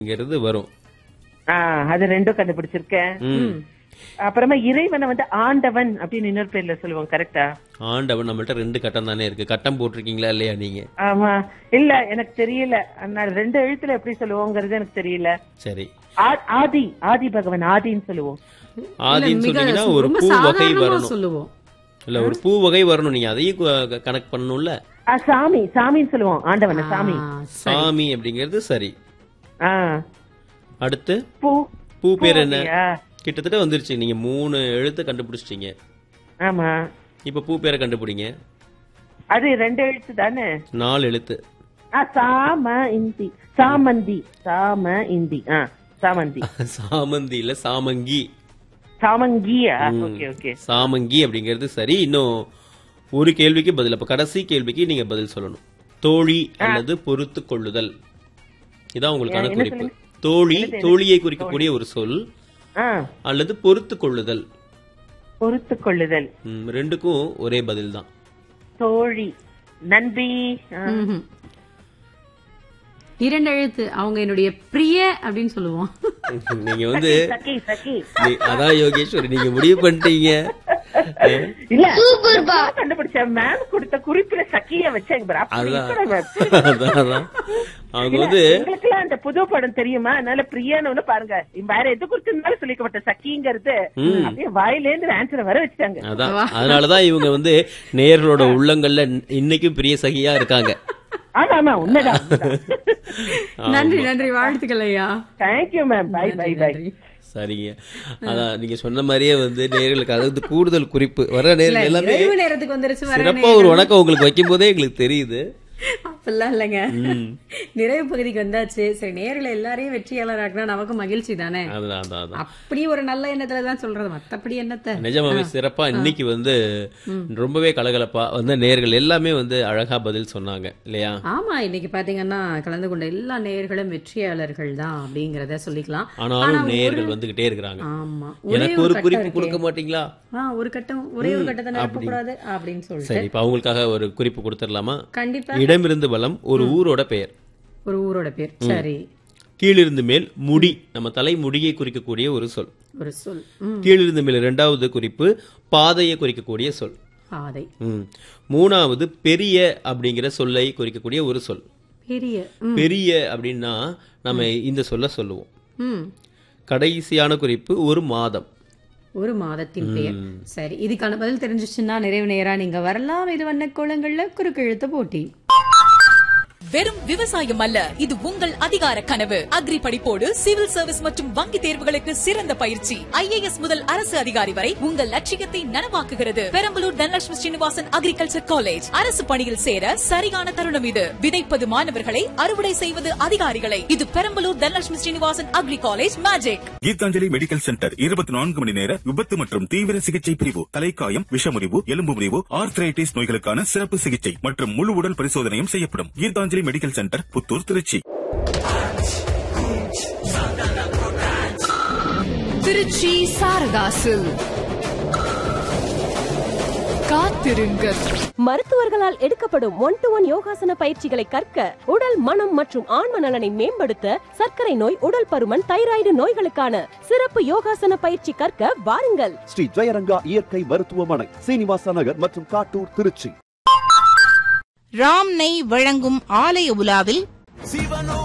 ங்கிறது வரும் ஆ, அது ரெண்டும் கண்டுபிடிச்சிருக்கேன் ம். அப்புறமா இறைவனை வந்து ஆண்டவன் அப்படின்னு இன்னொரு பேர்ல சொல்லுவோம் கரெக்டா ஆண்டவன் நம்மள்ட்ட ரெண்டு கட்டம் தானே இருக்கு கட்டம் போட்டிருக்கீங்களா இல்லையா நீங்க ஆமா இல்ல எனக்கு தெரியல நான் ரெண்டு எழுத்துல எப்படி சொல்லுவோங்கிறது எனக்கு தெரியல சரி ஆ- ஆதி ஆதி பகவான் ஆதின்னு சொல்லுவோம் ஆதின்னு மிக சொன்னீங்கன்னா ஒரு ரொம்ப பூ வகை சாதாரணமா வரணும் சொல்லுவோம் இல்ல ஒரு பூ வகை வரணும் நீங்க அதையும் கு- கணக்கு பண்ணணும்ல ஆ, சாமி சாமின்னு சொல்லுவோம் ஆண்டவனை சாமி ஆ, சாமி அப்படிங்கிறது சரி ஆ அடுத்து பூ பூ பேர் என்ன அப்படியா? கிட்டத்தட்ட வந்துருச்சு நீங்க மூணு எழுத்து கண்டுபிடிச்சிட்டீங்க ஆமா இப்ப பூ பேரை கண்டுபிடிங்க அது ரெண்டு எழுத்து தானே நாலு எழுத்து ஆ, சாம இந்தி சாமந்தி சாம இந்தி ஆ சாமந்தி சாமந்தி இல்ல சாமங்கி சாமங்கியா ஓகே ஓகே சாமங்கி அப்படிங்கிறது சரி இன்னும் ஒரு கேள்விக்கு பதில் அப்ப கடைசி கேள்விக்கு நீங்க பதில் சொல்லணும் தோழி அல்லது பொறுத்து கொள்ளுதல் இதான் உங்களுக்கான என்ன குறிப்பு சொல்லுங்க? தோழி தோழியை குறிக்கக்கூடிய ஒரு சொல் ஆ அல்லது பொறுத்து கொள்ளுதல் பொறுத்து கொள்ளுதல் ம், ரெண்டுக்கும் ஒரே பதில் தான் தோழி நன்பி ஆ, ம்ஹும். இரண்டு எழுத்து அவங்க என்னுடைய பிரிய அப்படின்னு சொல்லுவோம் நீங்க வந்து சகி சகி நீ- அதான் யோகேஸ்வரி நீங்க முடிவு பண்ணிட்டீங்க இல்ல நான் கண்டுபிடிச்சேன் மேம் கொடுத்த குறிப்புல சக்கிய வச்சேன் பாரு. அப்படி அதான் இருக்கணும் ma'am. அதான், அதான். அவங்க இல்ல, வந்து எங்களுக்கெல்லாம் அந்த புது படம் தெரியுமா அதனால பிரியான்னு பாருங்க வேற எது குறிச்சிருந்தாலும் சொல்லிக்கப்பட்ட சக்கிங்கிறது அப்படியே வாயில இருந்து ஆன்சர் வர வச்சாங்க அதான் அதனாலதான் இவங்க வந்து நேயர்களோட உள்ளங்கள்ல இன்னைக்கும் பிரிய சகியா இருக்காங்க ஆமா ஆமா உண்மைதான் நன்றி நன்றி வாழ்த்துக்கள் ஐயா thank you ma'am bye bye bye நன்றி சரிங்க அதான் நீங்க சொன்ன மாதிரியே வந்து நேயர்களுக்கு அதாவது கூடுதல் குறிப்பு வர நேர்கள் எல்லாமே நிறைவு நேரத்துக்கு வந்துருச்சு வர சிறப்பா ஒரு வணக்கம் உங்களுக்கு வைக்கும் போதே எங்களுக்கு தெரியுது அப்படிலாம் இல்லைங்க நிறைவு பகுதிக்கு வந்தாச்சு சரி நேரில் எல்லாரையும் வெற்றியாளர் ஆக்கினா நமக்கு மகிழ்ச்சி தானே அதான் அதான் அதான் அப்படி ஒரு நல்ல எண்ணத்துல தான் சொல்றது மத்தபடி என்னத்த நிஜமாவே சிறப்பா இன்னைக்கு வந்து ரொம்பவே கலகலப்பா வந்து நேர்கள் எல்லாமே வந்து அழகா பதில் சொன்னாங்க இல்லையா ஆமா இன்னைக்கு பாத்தீங்கன்னா கலந்து கொண்ட எல்லா நேயர்களும் வெற்றியாளர்கள் தான் அப்படிங்கறத சொல்லிக்கலாம் ஆனாலும் நேர்கள் வந்துகிட்டே இருக்கிறாங்க ஆமா ஒரே எனக்கு ஒரு கட்டம் குறிப்பு இருக்கே. கொடுக்க மாட்டீங்களா ஆ, ஒரு கட்டம் ஒரே ஒரு கட்டத்தை நிரப்ப கூடாது அப்படின்னு சொல்லிட்டு சரி இப்ப அவங்களுக்காக ஒரு குறிப்பு கொடுத்துடலாமா கண்டிப்பா இடமிருந்து வலம் ஒரு ஊரோட பெயர் ஒரு ஊரோட பேர் சரி கீழிருந்து மேல் முடி நம்ம தலை முடியை குறிக்கக்கூடிய ஒரு சொல் ஒரு சொல் ம், கீழிருந்து மேல் இரண்டாவது குறிப்பு பாதையை குறிக்கக்கூடிய சொல் பாதை ம். மூணாவது பெரிய அப்படிங்கிற சொல்லை குறிக்கக்கூடிய ஒரு சொல் பெரிய ம், பெரிய அப்படின்னா நம்ம இந்த சொல்ல சொல்லுவோம் ம் கடைசியான குறிப்பு ஒரு மாதம் ஒரு மாதத்தின் பெயர் சரி இதுக்கான பதில் தெரிஞ்சிச்சுன்னா நிறைவு நேரா நீங்க வரலாம் இது வண்ண கோலங்கள்ல குறுக்கெழுத்து போட்டி வெறும் விவசாயம் அல்ல இது உங்கள் அதிகார கனவு அக்ரி படிப்போடு சிவில் சர்வீஸ் மற்றும் வங்கி தேர்வுகளுக்கு சிறந்த பயிற்சி ஐஏஎஸ் முதல் அரசு அதிகாரி வரை உங்கள் லட்சியத்தை நனவாக்குகிறது பெரம்பலூர் தனலட்சுமி ஸ்ரீனிவாசன் அக்ரிகல்ச்சர் காலேஜ் அரசு பணியில் சேர சரியான தருணம் இது விதைப்பது மாணவர்களை அறுவடை செய்வது அதிகாரிகளை இது Perambalur Dhanalakshmi Srinivasan agri college magic Geethanjali medical centre இருபத்தி நான்கு மணி நேர விபத்து மற்றும் தீவிர சிகிச்சை பிரிவு தலைக்காயம் விஷமுறிவு எலும்பு முறிவு ஆர்த்ரைட்டிஸ் நோய்களுக்கான சிறப்பு சிகிச்சை மற்றும் முழு உடல் பரிசோதனையும் செய்யப்படும் கீதாஞ்சலி மெடிக்கல் சென்டர் புத்தூர் திருச்சி திருச்சி சாரதாசு காத்திருங்கள் மருத்துவர்களால் எடுக்கப்படும் ஒன் டு ஒன் யோகாசன பயிற்சிகளை கற்க உடல் மனம் மற்றும் ஆன்ம நலனை மேம்படுத்த சர்க்கரை நோய் உடல் பருமன் தைராய்டு நோய்களுக்கான சிறப்பு யோகாசன பயிற்சி கற்க வாருங்கள் ஸ்ரீ ஜெயரங்கா இயற்கை மருத்துவமனை சீனிவாச நகர் மற்றும் காட்டூர் திருச்சி ராம் நெய் வழங்கும் ஆலய உலாவில்